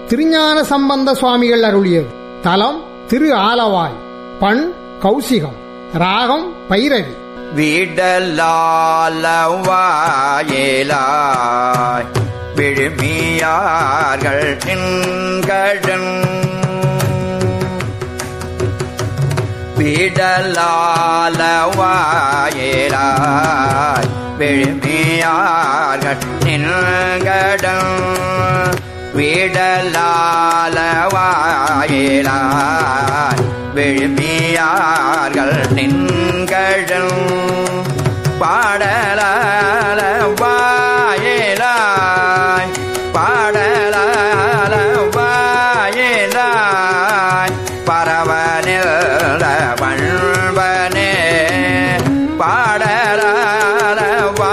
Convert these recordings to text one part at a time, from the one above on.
திருஞான சம்பந்த சுவாமிகள் அருளியது தலம் திரு ஆலவாய் பண் கௌசிகம் ராகம் பைரவி விடலாலவாயிலாய் விழுமியார்கள் என்கடன் விடலாலவாயிலாய் விழுமியார்கள் நின்கடன் விடலாலவாயிலாய் விழுமியார்கள் நின்கடன் பாடலால வாயிலாய் பாடலால வாயிலாய் பரவனில் பண்பனே பாடலால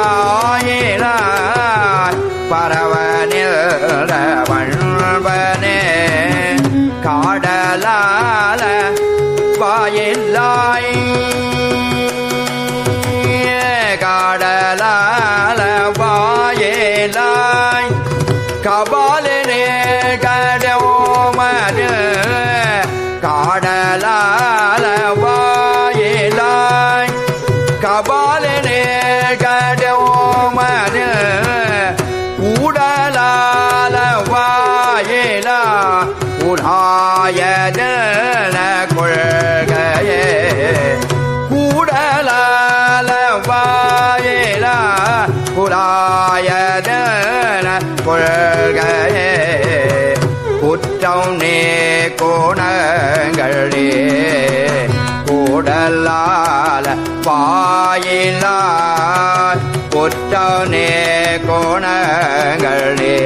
வாயிலாய் பரவனில் பண்பனே காடலால வாயிலாய் காடலால வாயிலாய் கபாலினே கடோமது காடலால வாயிலாய் கபாலினே கடோமது ஊடலால வாயிலா உடாயன கொள்கையே கூடலால வாயிலா குடாயன கொள்கையே குற்றம் நே கோணங்களே கூடலால வாயிலா குற்றம் நே கோணங்களே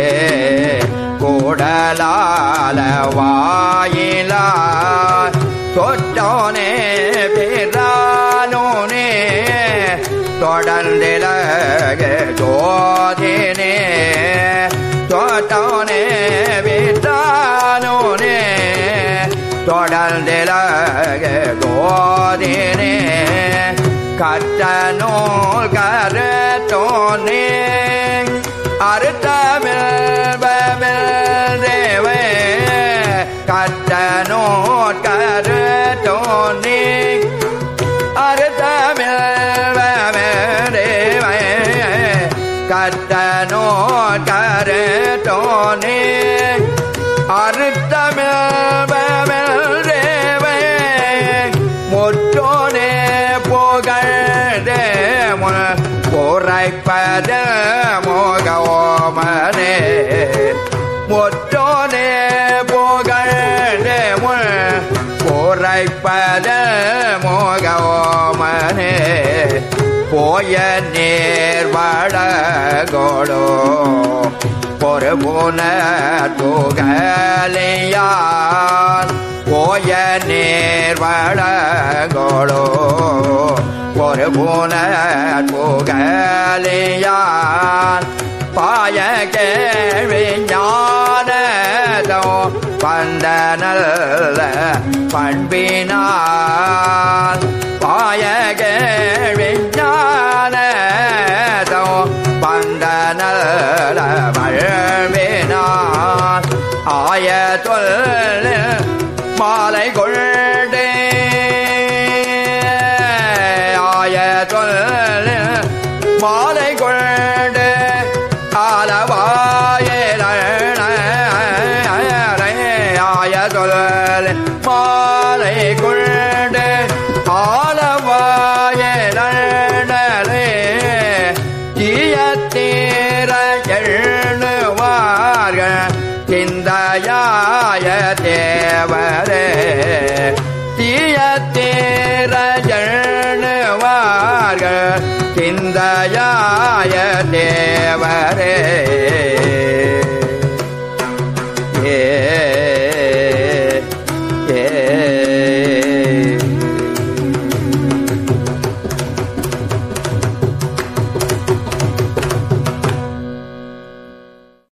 கூடலால வாயிலா சொற்றோனே பிறானோனே தொடர்ந்திலக ஜோதினே சொற்றோனே பிறானோனே தொடர்ந்திலக ஜோதினே கற்ற நூல் கருத்தோனே அறுத்தமிழ் தேவே கற்ற நோட் கருத்தோனே அறுத்தமிழ் தேவே கற்ற நோட் கருத்தோனே அறுத்தமிழ் தேவே முற்றோனே புகழ்தே உரைப்பத மோகோமனே முற்றோனே புகழ்தே உரைப்பத மோகோமனே போய நேர்வழகோடோ பொறுபுன புகழியான் போய நேர்வழகோடோ ஒரு புன புகழியான் பாய கேள்வி ஞானதோ வந்த நல்ல பண்பினான் பாய கேள்வி ஞானதோ வந்த நல்ல பண்பினான் ஆய தொல் மாலை கொண்டே ஆய தொல் மாலை கொண்டு ஆலவாயில ஆய தொல் மாலை கொண்டு ஆலவாயிலே தீயத்தீர எழுவார்கள் சிந்தையாய தேவரே தீயத்தீர எழுவார்கள் சிந்தையாய தேவரே ஏ ஏ